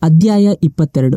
ಅಧ್ಯಾಯ ಇಪ್ಪತ್ತೆರಡು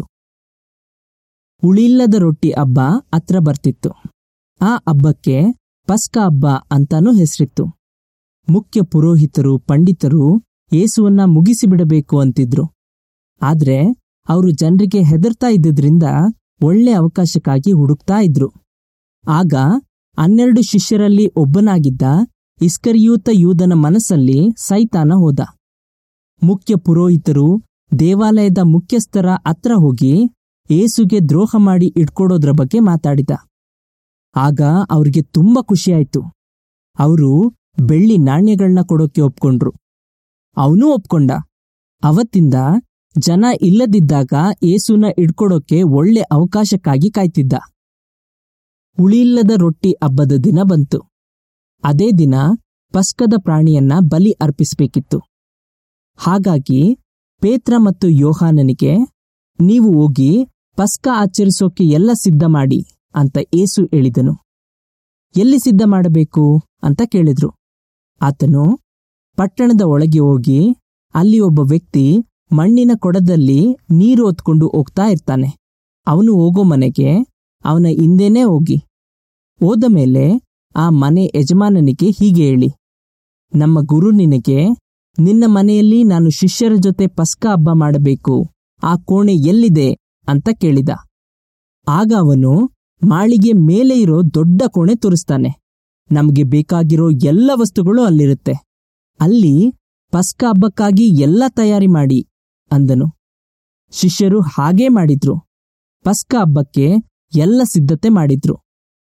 ಉಳಿಲ್ಲದ ರೊಟ್ಟಿ ಹಬ್ಬ ಹತ್ರ ಬರ್ತಿತ್ತು ಆ ಹಬ್ಬಕ್ಕೆ ಪಸ್ಕ ಹಬ್ಬ ಅಂತಾನೂ ಹೆಸರಿತ್ತು ಮುಖ್ಯ ಪುರೋಹಿತರು ಪಂಡಿತರು ಯೇಸುವನ್ನ ಮುಗಿಸಿಬಿಡಬೇಕು ಅಂತಿದ್ರು ಆದ್ರೆ ಅವರು ಜನರಿಗೆ ಹೆದರ್ತಾ ಇದ್ದಿದ್ರಿಂದ ಒಳ್ಳೆ ಅವಕಾಶಕ್ಕಾಗಿ ಹುಡುಕ್ತಾ ಇದ್ರು ಆಗ ಹನ್ನೆರಡು ಶಿಷ್ಯರಲ್ಲಿ ಒಬ್ಬನಾಗಿದ್ದ ಇಸ್ಕರಿಯೂತ ಯೂದನ ಮನಸ್ಸಲ್ಲಿ ಸೈತಾನ ಹೋದ ಮುಖ್ಯ ಪುರೋಹಿತರು ದೇವಾಲಯದ ಮುಖ್ಯಸ್ಥರ ಹತ್ರ ಹೋಗಿ ಏಸುಗೆ ದ್ರೋಹ ಮಾಡಿ ಇಟ್ಕೊಡೋದ್ರ ಬಗ್ಗೆ ಮಾತಾಡಿದ ಆಗ ಅವ್ರಿಗೆ ತುಂಬಾ ಖುಷಿಯಾಯ್ತು ಅವರು ಬೆಳ್ಳಿ ನಾಣ್ಯಗಳನ್ನ ಕೊಡೋಕೆ ಒಪ್ಕೊಂಡ್ರು ಅವನೂ ಒಪ್ಕೊಂಡ ಅವತ್ತಿಂದ ಜನ ಇಲ್ಲದಿದ್ದಾಗ ಏಸುನ ಇಡ್ಕೊಡೋಕೆ ಒಳ್ಳೆ ಅವಕಾಶಕ್ಕಾಗಿ ಕಾಯ್ತಿದ್ದ ಉಳಿಯಿಲ್ಲದ ರೊಟ್ಟಿ ಹಬ್ಬದ ದಿನ ಬಂತು ಅದೇ ದಿನ ಪಸ್ಕದ ಪ್ರಾಣಿಯನ್ನ ಬಲಿ ಅರ್ಪಿಸಬೇಕಿತ್ತು ಹಾಗಾಗಿ ಪೇತ್ರ ಮತ್ತು ಯೋಹಾನನಿಗೆ ನೀವು ಹೋಗಿ ಪಸ್ಕ ಆಚರಿಸೋಕೆ ಎಲ್ಲ ಸಿದ್ಧ ಮಾಡಿ ಅಂತ ಏಸು ಹೇಳಿದನು ಎಲ್ಲಿ ಸಿದ್ಧ ಮಾಡಬೇಕು ಅಂತ ಕೇಳಿದ್ರು ಆತನು ಪಟ್ಟಣದ ಒಳಗೆ ಹೋಗಿ ಅಲ್ಲಿ ಒಬ್ಬ ವ್ಯಕ್ತಿ ಮಣ್ಣಿನ ಕೊಡದಲ್ಲಿ ನೀರು ಹೊತ್ಕೊಂಡು ಹೋಗ್ತಾ ಇರ್ತಾನೆ ಅವನು ಹೋಗೋ ಮನೆಗೆ ಅವನ ಹಿಂದೆನೇ ಹೋಗಿ ಹೋದ ಮೇಲೆ ಆ ಮನೆ ಯಜಮಾನನಿಗೆ ಹೀಗೆ ಹೇಳಿ ನಮ್ಮ ಗುರು ನಿನಗೆ ನಿನ್ನ ಮನೆಯಲ್ಲಿ ನಾನು ಶಿಷ್ಯರ ಜೊತೆ ಪಸ್ಕ ಹಬ್ಬ ಮಾಡಬೇಕು ಆ ಕೋಣೆ ಎಲ್ಲಿದೆ ಅಂತ ಕೇಳಿದ ಆಗ ಅವನು ಮಾಳಿಗೆ ಮೇಲೆ ಇರೋ ದೊಡ್ಡ ಕೋಣೆ ತೋರಿಸ್ತಾನೆ ನಮಗೆ ಬೇಕಾಗಿರೋ ಎಲ್ಲ ವಸ್ತುಗಳು ಅಲ್ಲಿರುತ್ತೆ ಅಲ್ಲಿ ಪಸ್ಕ ಹಬ್ಬಕ್ಕಾಗಿ ಎಲ್ಲ ತಯಾರಿ ಮಾಡಿ ಅಂದನು ಶಿಷ್ಯರು ಹಾಗೇ ಮಾಡಿದ್ರು ಪಸ್ಕ ಹಬ್ಬಕ್ಕೆ ಎಲ್ಲ ಸಿದ್ಧತೆ ಮಾಡಿದ್ರು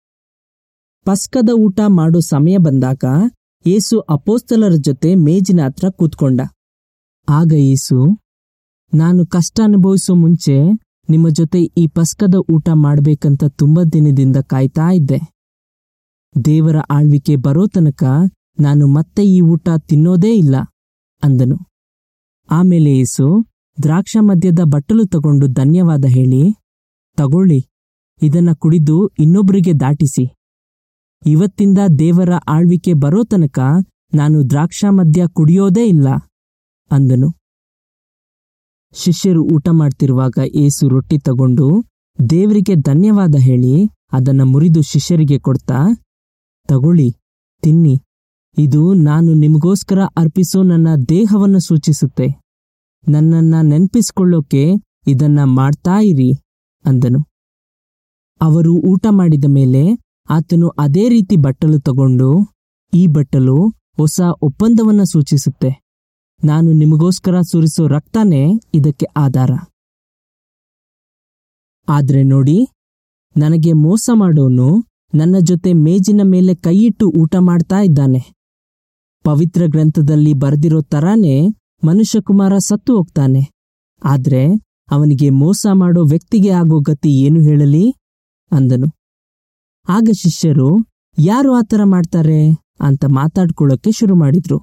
ಪಸ್ಕದ ಊಟ ಮಾಡೋ ಸಮಯ ಬಂದಾಗ ಏಸು ಅಪೋಸ್ತಲರ ಜೊತೆ ಮೇಜಿನ ಹತ್ರ ಕೂತ್ಕೊಂಡ ಆಗ ಏಸು ನಾನು ಕಷ್ಟ ಅನುಭವಿಸೋ ಮುಂಚೆ ನಿಮ್ಮ ಜೊತೆ ಈ ಪಸ್ಕದ ಊಟ ಮಾಡ್ಬೇಕಂತ ತುಂಬಾ ದಿನದಿಂದ ಕಾಯ್ತಾ ಇದ್ದೆ ದೇವರ ಆಳ್ವಿಕೆ ಬರೋ ತನಕ ನಾನು ಮತ್ತೆ ಈ ಊಟ ತಿನ್ನೋದೇ ಇಲ್ಲ ಅಂದನು ಆಮೇಲೆ ಏಸು ದ್ರಾಕ್ಷ ಮದ್ಯದ ಬಟ್ಟಲು ತಗೊಂಡು ಧನ್ಯವಾದ ಹೇಳಿ ತಗೊಳ್ಳಿ ಇದನ್ನ ಕುಡಿದು ಇನ್ನೊಬ್ಬರಿಗೆ ದಾಟಿಸಿ ಇವತ್ತಿಂದ ದೇವರ ಆಳ್ವಿಕೆ ಬರೋ ತನಕ ನಾನು ದ್ರಾಕ್ಷ ಮದ್ಯ ಕುಡಿಯೋದೇ ಇಲ್ಲ ಅಂದನು ಶಿಷ್ಯರು ಊಟ ಮಾಡ್ತಿರುವಾಗ ಏಸು ರೊಟ್ಟಿ ತಗೊಂಡು ದೇವರಿಗೆ ಧನ್ಯವಾದ ಹೇಳಿ ಅದನ್ನ ಮುರಿದು ಶಿಷ್ಯರಿಗೆ ಕೊಡ್ತಾ ತಗೊಳ್ಳಿ ತಿನ್ನಿ ಇದು ನಾನು ನಿಮಗೋಸ್ಕರ ಅರ್ಪಿಸೋ ನನ್ನ ದೇಹವನ್ನು ಸೂಚಿಸುತ್ತೆ ನನ್ನನ್ನ ನೆನ್ಪಿಸ್ಕೊಳ್ಳೋಕೆ ಇದನ್ನ ಮಾಡ್ತಾ ಇರಿ ಅಂದನು ಅವರು ಊಟ ಮಾಡಿದ ಮೇಲೆ ಆತನು ಅದೇ ರೀತಿ ಬಟ್ಟಲು ತಗೊಂಡು ಈ ಬಟ್ಟಲು ಹೊಸ ಒಪ್ಪಂದವನ್ನ ಸೂಚಿಸುತ್ತೆ ನಾನು ನಿಮಗೋಸ್ಕರ ಸುರಿಸೋ ರಕ್ತನೇ ಇದಕ್ಕೆ ಆಧಾರ ಆದ್ರೆ ನೋಡಿ ನನಗೆ ಮೋಸ ಮಾಡೋನು ನನ್ನ ಜೊತೆ ಮೇಜಿನ ಮೇಲೆ ಕೈಯಿಟ್ಟು ಊಟ ಮಾಡ್ತಾ ಇದ್ದಾನೆ ಪವಿತ್ರ ಗ್ರಂಥದಲ್ಲಿ ಬರೆದಿರೋ ತರಾನೇ ಮನುಷ್ಯಕುಮಾರ ಸತ್ತು ಹೋಗ್ತಾನೆ ಆದ್ರೆ ಅವನಿಗೆ ಮೋಸ ಮಾಡೋ ವ್ಯಕ್ತಿಗೆ ಆಗೋ ಗತಿ ಏನು ಹೇಳಲಿ ಅಂದನು ಆಗ ಶಿಷ್ಯರು ಯಾರು ಆತರ ಮಾಡ್ತಾರೆ ಅಂತ ಮಾತಾಡ್ಕೊಳ್ಳೋಕೆ ಶುರು ಮಾಡಿದ್ರು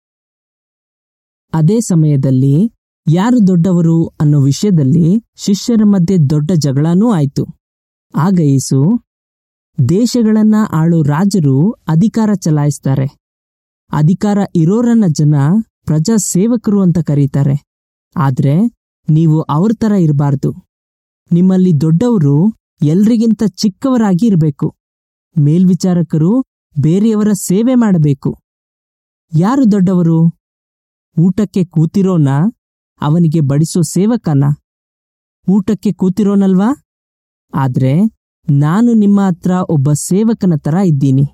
ಅದೇ ಸಮಯದಲ್ಲಿ ಯಾರು ದೊಡ್ಡವರು ಅನ್ನೋ ವಿಷಯದಲ್ಲಿ ಶಿಷ್ಯರ ಮಧ್ಯೆ ದೊಡ್ಡ ಜಗಳನೂ ಆಯ್ತು ಆಗ ಯೇಸು ದೇಶಗಳನ್ನ ಆಳೋ ರಾಜರು ಅಧಿಕಾರ ಚಲಾಯಿಸ್ತಾರೆ ಅಧಿಕಾರ ಇರೋರನ್ನ ಜನ ಪ್ರಜಾ ಸೇವಕರು ಅಂತ ಕರೀತಾರೆ ಆದ್ರೆ ನೀವು ಅವ್ರ ತರ ಇರಬಾರ್ದು ನಿಮ್ಮಲ್ಲಿ ದೊಡ್ಡವರು ಎಲ್ರಿಗಿಂತ ಚಿಕ್ಕವರಾಗಿ ಇರಬೇಕು ಮೇಲ್ವಿಚಾರಕರು ಬೇರೆಯವರ ಸೇವೆ ಮಾಡಬೇಕು ಯಾರು ದೊಡ್ಡವರು ಊಟಕ್ಕೆ ಕೂತಿರೋನ ಅವನಿಗೆ ಬಡಿಸೋ ಸೇವಕನ ಊಟಕ್ಕೆ ಕೂತಿರೋನಲ್ವಾ ಆದ್ರೆ ನಾನು ನಿಮ್ಮ ಹತ್ರ ಒಬ್ಬ ಸೇವಕನ ತರ ಇದ್ದೀನಿ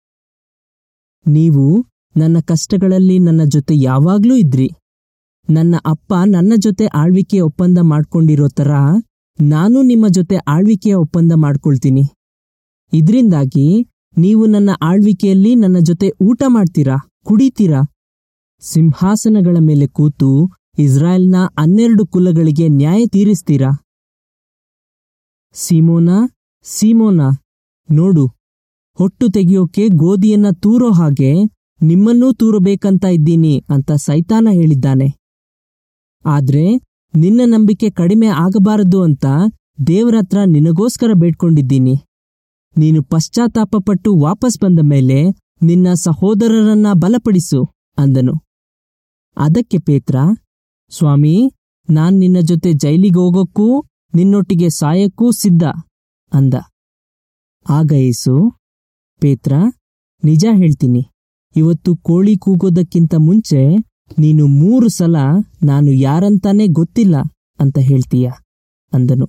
ನೀವು ನನ್ನ ಕಷ್ಟಗಳಲ್ಲಿ ನನ್ನ ಜೊತೆ ಯಾವಾಗ್ಲೂ ಇದ್ರಿ ನನ್ನ ಅಪ್ಪ ನನ್ನ ಜೊತೆ ಆಳ್ವಿಕೆ ಒಪ್ಪಂದ ಮಾಡ್ಕೊಂಡಿರೋ ತರ ನಾನು ನಿಮ್ಮ ಜೊತೆ ಆಳ್ವಿಕೆಯ ಒಪ್ಪಂದ ಮಾಡ್ಕೊಳ್ತೀನಿ ಇದ್ರಿಂದಾಗಿ ನೀವು ನನ್ನ ಆಳ್ವಿಕೆಯಲ್ಲಿ ನನ್ನ ಜೊತೆ ಊಟ ಮಾಡ್ತೀರಾ ಕುಡಿತೀರಾ ಸಿಂಹಾಸನಗಳ ಮೇಲೆ ಕೂತು ಇಸ್ರಾಯೇಲ್ನ ಹನ್ನೆರಡು ಕುಲಗಳಿಗೆ ನ್ಯಾಯ ತೀರಿಸ್ತೀರಾ ಸೀಮೋನ ಸೀಮೋನ ನೋಡು ಹೊಟ್ಟು ತೆಗೆಯೋಕೆ ಗೋಧಿಯನ್ನ ತೂರೋ ಹಾಗೆ ನಿಮ್ಮನ್ನೂ ತೂರಬೇಕಂತ ಇದ್ದೀನಿ ಅಂತ ಸೈತಾನ ಹೇಳಿದ್ದಾನೆ ಆದ್ರೆ ನಿನ್ನ ನಂಬಿಕೆ ಕಡಿಮೆ ಆಗಬಾರದು ಅಂತ ದೇವರತ್ರ ನಿನಗೋಸ್ಕರ ಬೇಡ್ಕೊಂಡಿದ್ದೀನಿ ನೀನು ಪಶ್ಚಾತ್ತಾಪಪಟ್ಟು ವಾಪಸ್ ಬಂದ ಮೇಲೆ ನಿನ್ನ ಸಹೋದರರನ್ನ ಬಲಪಡಿಸು ಅಂದನು ಅದಕ್ಕೆ ಪೇತ್ರ ಸ್ವಾಮಿ ನಾನ್ ನಿನ್ನ ಜೊತೆ ಜೈಲಿಗೆ ಹೋಗೋಕ್ಕೂ ನಿನ್ನೊಟ್ಟಿಗೆ ಸಾಯಕ್ಕೂ ಸಿದ್ಧ ಅಂದ ಆಗ ಏಸು ಪೇತ್ರ ನಿಜ ಹೇಳ್ತೀನಿ ಇವತ್ತು ಕೋಳಿ ಕೂಗೋದಕ್ಕಿಂತ ಮುಂಚೆ ನೀನು ಮೂರು ಸಲ ನಾನು ಯಾರಂತಾನೇ ಗೊತ್ತಿಲ್ಲ ಅಂತ ಹೇಳ್ತೀಯ ಅಂದನು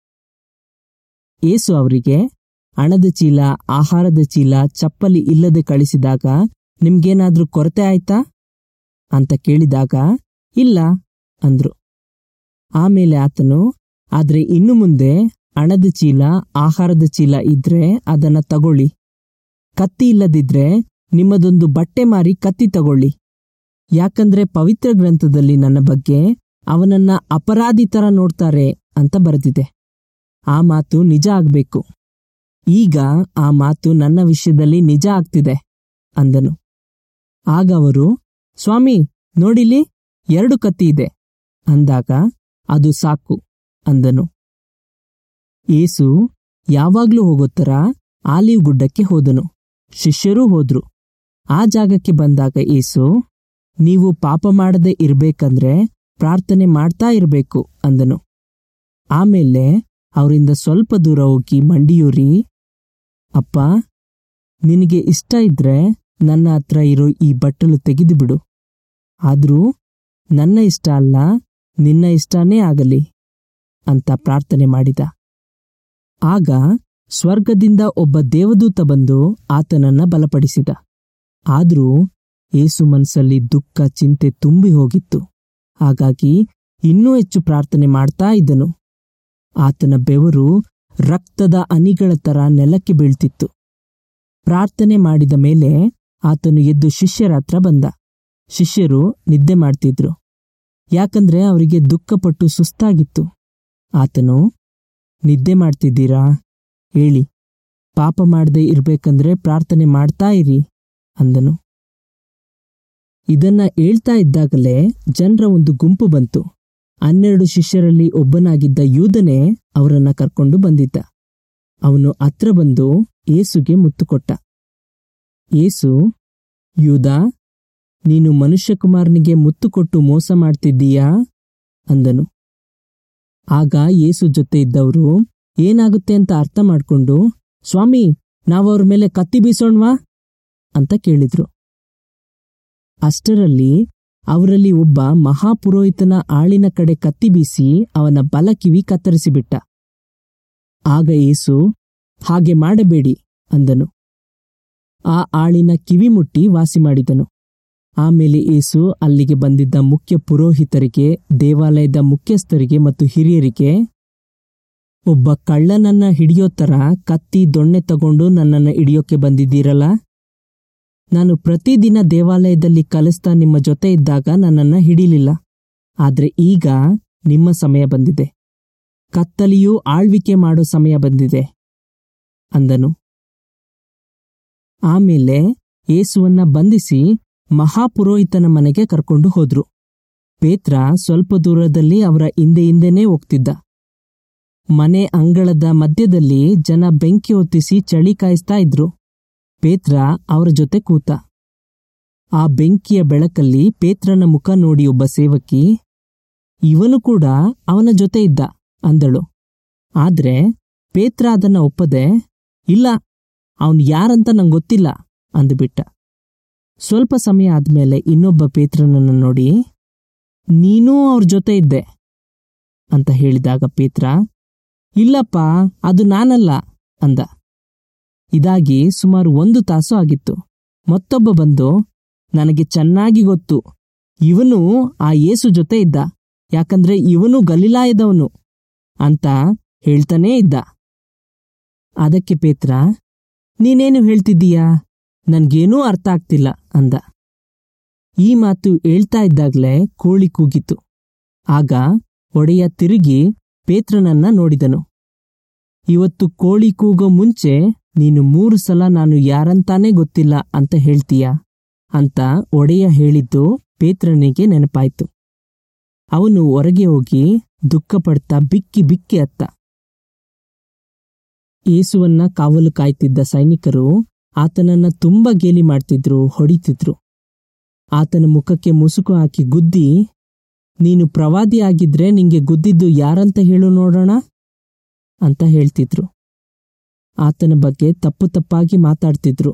ಏಸು ಅವರಿಗೆ ಹಣದ ಚೀಲ ಆಹಾರದ ಚೀಲ ಚಪ್ಪಲಿ ಇಲ್ಲದೆ ಕಳಿಸಿದಾಗ ನಿಮ್ಗೇನಾದ್ರೂ ಕೊರತೆ ಆಯ್ತಾ ಅಂತ ಕೇಳಿದಾಗ ಇಲ್ಲ ಅಂದ್ರು ಆಮೇಲೆ ಆತನು ಆದ್ರೆ ಇನ್ನು ಮುಂದೆ ಹಣದ ಚೀಲ ಆಹಾರದ ಚೀಲ ಇದ್ರೆ ಅದನ್ನ ತಗೊಳ್ಳಿ ಕತ್ತಿ ಇಲ್ಲದಿದ್ರೆ ನಿಮ್ಮದೊಂದು ಬಟ್ಟೆ ಮಾರಿ ಕತ್ತಿ ತಗೊಳ್ಳಿ ಯಾಕಂದ್ರೆ ಪವಿತ್ರ ಗ್ರಂಥದಲ್ಲಿ ನನ್ನ ಬಗ್ಗೆ ಅವನನ್ನ ಅಪರಾಧಿ ತರ ನೋಡ್ತಾರೆ ಅಂತ ಬರೆದಿದೆ ಆ ಮಾತು ನಿಜ ಆಗ್ಬೇಕು ಈಗ ಆ ಮಾತು ನನ್ನ ವಿಷಯದಲ್ಲಿ ನಿಜ ಆಗ್ತಿದೆ ಅಂದನು ಆಗ ಅವರು ಸ್ವಾಮಿ ನೋಡಿಲಿ ಎರಡು ಕತ್ತಿ ಇದೆ ಅಂದಾಗ ಅದು ಸಾಕು ಅಂದನು ಏಸು ಯಾವಾಗ್ಲೂ ಹೋಗೋತ್ತರ ಆಲಿವ್ ಗುಡ್ಡಕ್ಕೆ ಹೋದನು ಶಿಷ್ಯರೂ ಹೋದ್ರು ಆ ಜಾಗಕ್ಕೆ ಬಂದಾಗ ಏಸು ನೀವು ಪಾಪ ಮಾಡದೆ ಇರ್ಬೇಕಂದ್ರೆ ಪ್ರಾರ್ಥನೆ ಮಾಡ್ತಾ ಇರಬೇಕು ಅಂದನು ಆಮೇಲೆ ಅವರಿಂದ ಸ್ವಲ್ಪ ದೂರ ಹೋಗಿ ಮಂಡಿಯೂರಿ ಅಪ್ಪ ನಿನಗೆ ಇಷ್ಟ ಇದ್ರೆ ನನ್ನ ಹತ್ರ ಇರೋ ಈ ಬಟ್ಟಲು ತೆಗೆದು ಬಿಡು ಆದ್ರೂ ನನ್ನ ಇಷ್ಟ ಅಲ್ಲ ನಿನ್ನ ಇಷ್ಟನೇ ಆಗಲಿ ಅಂತ ಪ್ರಾರ್ಥನೆ ಮಾಡಿದ ಆಗ ಸ್ವರ್ಗದಿಂದ ಒಬ್ಬ ದೇವದೂತ ಬಂದು ಆತನನ್ನ ಬಲಪಡಿಸಿದ ಆದ್ರೂ ಏಸು ಮನಸ್ಸಲ್ಲಿ ದುಃಖ ಚಿಂತೆ ತುಂಬಿ ಹೋಗಿತ್ತು ಹಾಗಾಗಿ ಇನ್ನೂ ಹೆಚ್ಚು ಪ್ರಾರ್ಥನೆ ಮಾಡ್ತಾ ಇದ್ದನು ಆತನ ಬೆವರು ರಕ್ತದ ಅನಿಗಳ ತರ ನೆಲಕ್ಕೆ ಬೀಳ್ತಿತ್ತು ಪ್ರಾರ್ಥನೆ ಮಾಡಿದ ಮೇಲೆ ಆತನು ಎದ್ದು ಶಿಷ್ಯರ ಹತ್ರ ಬಂದ ಶಿಷ್ಯರು ನಿದ್ದೆ ಮಾಡ್ತಿದ್ರು ಯಾಕಂದ್ರೆ ಅವರಿಗೆ ದುಃಖಪಟ್ಟು ಸುಸ್ತಾಗಿತ್ತು ಆತನು ನಿದ್ದೆ ಮಾಡ್ತಿದ್ದೀರಾ ಹೇಳಿ ಪಾಪ ಮಾಡದೆ ಇರ್ಬೇಕಂದ್ರೆ ಪ್ರಾರ್ಥನೆ ಮಾಡ್ತಾ ಇರಿ ಅಂದನು ಇದನ್ನ ಹೇಳ್ತಾ ಇದ್ದಾಗಲೇ ಜನರ ಒಂದು ಗುಂಪು ಬಂತು ಹನ್ನೆರಡು ಶಿಷ್ಯರಲ್ಲಿ ಒಬ್ಬನಾಗಿದ್ದ ಯೂದನೇ ಅವರನ್ನ ಕರ್ಕೊಂಡು ಬಂದಿದ್ದ ಅವನು ಹತ್ರ ಬಂದು ಏಸುಗೆ ಮುತ್ತು ಕೊಟ್ಟ ಏಸು ಯೂದ ನೀನು ಮನುಷ್ಯಕುಮಾರನಿಗೆ ಮುತ್ತು ಕೊಟ್ಟು ಮೋಸ ಮಾಡ್ತಿದ್ದೀಯಾ ಅಂದನು ಆಗ ಏಸು ಜೊತೆ ಇದ್ದವರು ಏನಾಗುತ್ತೆ ಅಂತ ಅರ್ಥ ಮಾಡ್ಕೊಂಡು ಸ್ವಾಮಿ ನಾವವ್ರ ಮೇಲೆ ಕತ್ತಿ ಬೀಸೋಣ್ವಾ ಅಂತ ಕೇಳಿದ್ರು ಅಷ್ಟರಲ್ಲಿ ಅವರಲ್ಲಿ ಒಬ್ಬ ಮಹಾಪುರೋಹಿತನ ಆಳಿನ ಕಡೆ ಕತ್ತಿ ಬೀಸಿ ಅವನ ಬಲಕಿವಿ ಕತ್ತರಿಸಿಬಿಟ್ಟ ಆಗ ಏಸು ಹಾಗೆ ಮಾಡಬೇಡಿ ಅಂದನು ಆ ಆಳಿನ ಕಿವಿ ಮುಟ್ಟಿ ವಾಸಿ ಮಾಡಿದನು ಆಮೇಲೆ ಏಸು ಅಲ್ಲಿಗೆ ಬಂದಿದ್ದ ಮುಖ್ಯ ಪುರೋಹಿತರಿಗೆ ದೇವಾಲಯದ ಮುಖ್ಯಸ್ಥರಿಗೆ ಮತ್ತು ಹಿರಿಯರಿಗೆ ಒಬ್ಬ ಕಳ್ಳನನ್ನ ಹಿಡಿಯೋ ತರ ಕತ್ತಿ ದೊಣ್ಣೆ ತಗೊಂಡು ನನ್ನನ್ನ ಹಿಡಿಯೋಕೆ ಬಂದಿದ್ದೀರಲ್ಲ ನಾನು ಪ್ರತಿದಿನ ದೇವಾಲಯದಲ್ಲಿ ಕಲಿಸ್ತಾ ನಿಮ್ಮ ಜೊತೆ ಇದ್ದಾಗ ನನ್ನನ್ನ ಹಿಡಿಲಿಲ್ಲ ಆದ್ರೆ ಈಗ ನಿಮ್ಮ ಸಮಯ ಬಂದಿದೆ ಕತ್ತಲಿಯೂ ಆಳ್ವಿಕೆ ಮಾಡೋ ಸಮಯ ಬಂದಿದೆ ಅಂದನು ಆಮೇಲೆ ಏಸುವನ್ನ ಬಂಧಿಸಿ ಮಹಾಪುರೋಹಿತನ ಮನೆಗೆ ಕರ್ಕೊಂಡು ಹೋದ್ರು ಪೇತ್ರ ಸ್ವಲ್ಪ ದೂರದಲ್ಲಿ ಅವರ ಹಿಂದೆ ಹಿಂದೆನೇ ಹೋಗ್ತಿದ್ದ ಮನೆ ಅಂಗಳದ ಮಧ್ಯದಲ್ಲಿ ಜನ ಬೆಂಕಿ ಹೊತ್ತಿಸಿ ಚಳಿ ಕಾಯಿಸ್ತಾ ಇದ್ರು ಪೇತ್ರ ಅವರ ಜೊತೆ ಕೂತ ಆ ಬೆಂಕಿಯ ಬೆಳಕಲ್ಲಿ ಪೇತ್ರನ ಮುಖ ನೋಡಿ ಒಬ್ಬ ಸೇವಕಿ ಇವನು ಕೂಡ ಅವನ ಜೊತೆ ಇದ್ದ ಅಂದಳು ಆದ್ರೆ ಪೇತ್ರ ಅದನ್ನ ಒಪ್ಪದೆ ಇಲ್ಲ ಅವನ್ ಯಾರಂತ ನಂಗೆ ಗೊತ್ತಿಲ್ಲ ಅಂದುಬಿಟ್ಟ ಸ್ವಲ್ಪ ಸಮಯ ಆದ್ಮೇಲೆ ಇನ್ನೊಬ್ಬ ಪೇತ್ರನನ್ನು ನೋಡಿ ನೀನೂ ಅವ್ರ ಜೊತೆ ಇದ್ದೆ ಅಂತ ಹೇಳಿದಾಗ ಪೇತ್ರ ಇಲ್ಲಪ್ಪ ಅದು ನಾನಲ್ಲ ಅಂದ ಇದಾಗಿ ಸುಮಾರು ಒಂದು ತಾಸು ಆಗಿತ್ತು ಮತ್ತೊಬ್ಬ ಬಂದು ನನಗೆ ಚೆನ್ನಾಗಿ ಗೊತ್ತು ಇವನು ಆ ಯೇಸು ಜೊತೆ ಇದ್ದ ಯಾಕಂದ್ರೆ ಇವನು ಗಲಿಲಾಯದವನು ಅಂತ ಹೇಳ್ತಾನೇ ಇದ್ದ ಅದಕ್ಕೆ ಪೇತ್ರ ನೀನೇನು ಹೇಳ್ತಿದ್ದೀಯಾ ನನ್ಗೇನೂ ಅರ್ಥ ಆಗ್ತಿಲ್ಲ ಅಂದ ಈ ಮಾತು ಹೇಳ್ತಾ ಇದ್ದಾಗ್ಲೇ ಕೋಳಿ ಕೂಗಿತು ಆಗ ಒಡೆಯ ತಿರುಗಿ ಪೇತ್ರನನ್ನ ನೋಡಿದನು ಇವತ್ತು ಕೋಳಿ ಕೂಗೋ ಮುಂಚೆ ನೀನು ಮೂರು ಸಲ ನಾನು ಯಾರಂತಾನೇ ಗೊತ್ತಿಲ್ಲ ಅಂತ ಹೇಳ್ತೀಯಾ ಅಂತ ಒಡೆಯ ಹೇಳಿದ್ದು ಪೇತ್ರನಿಗೆ ನೆನಪಾಯ್ತು ಅವನು ಹೊರಗೆ ಹೋಗಿ ದುಃಖ ಪಡ್ತಾ ಬಿಕ್ಕಿ ಬಿಕ್ಕಿ ಅತ್ತ ಏಸುವನ್ನ ಕಾವಲು ಕಾಯ್ತಿದ್ದ ಸೈನಿಕರು ಆತನನ್ನ ತುಂಬಾ ಗೇಲಿ ಮಾಡ್ತಿದ್ರು ಹೊಡಿತಿದ್ರು ಆತನ ಮುಖಕ್ಕೆ ಮುಸುಕು ಹಾಕಿ ಗುದ್ದಿ ನೀನು ಪ್ರವಾದಿ ಆಗಿದ್ರೆ ನಿಂಗೆ ಗುದ್ದಿದ್ದು ಯಾರಂತ ಹೇಳು ನೋಡೋಣ ಅಂತ ಹೇಳ್ತಿದ್ರು ಆತನ ಬಗ್ಗೆ ತಪ್ಪು ತಪ್ಪಾಗಿ ಮಾತಾಡ್ತಿದ್ರು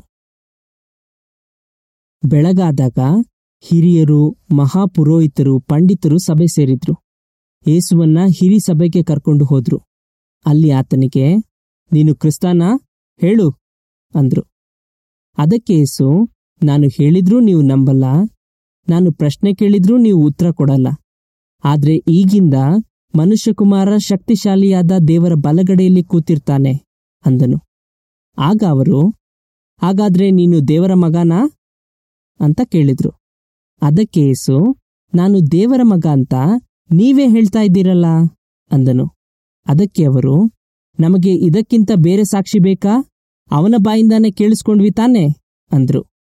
ಬೆಳಗಾದಾಗ ಹಿರಿಯರು ಮಹಾಪುರೋಹಿತರು ಪಂಡಿತರು ಸಭೆ ಸೇರಿದ್ರು ಯೇಸುವನ್ನ ಹಿರಿ ಸಭೆಗೆ ಕರ್ಕೊಂಡು ಹೋದ್ರು ಅಲ್ಲಿ ಆತನಿಗೆ ನೀನು ಕ್ರಿಸ್ತಾನ ಹೇಳು ಅಂದ್ರು ಅದಕ್ಕೆ ಯೇಸು ನಾನು ಹೇಳಿದ್ರೂ ನೀವು ನಂಬಲ್ಲ ನಾನು ಪ್ರಶ್ನೆ ಕೇಳಿದ್ರೂ ನೀವು ಉತ್ತರ ಕೊಡಲ್ಲ ಆದ್ರೆ ಈಗಿಂದ ಮನುಷ್ಯಕುಮಾರ ಶಕ್ತಿಶಾಲಿಯಾದ ದೇವರ ಬಲಗಡೆಯಲ್ಲಿ ಕೂತಿರ್ತಾನೆ ಅಂದನು ಆಗ ಅವರು ಹಾಗಾದ್ರೆ ನೀನು ದೇವರ ಮಗನಾ ಅಂತ ಕೇಳಿದ್ರು ಅದಕ್ಕೆ ಯೇಸು ನಾನು ದೇವರ ಮಗ ಅಂತ ನೀವೇ ಹೇಳ್ತಾ ಇದ್ದೀರಲ್ಲ ಅಂದನು ಅದಕ್ಕೆ ಅವರು ನಮಗೆ ಇದಕ್ಕಿಂತ ಬೇರೆ ಸಾಕ್ಷಿ ಬೇಕಾ ಅವನ ಬಾಯಿಂದಾನೆ ಕೇಳಿಸ್ಕೊಂಡ್ವಿ ತಾನೆ ಅಂದ್ರು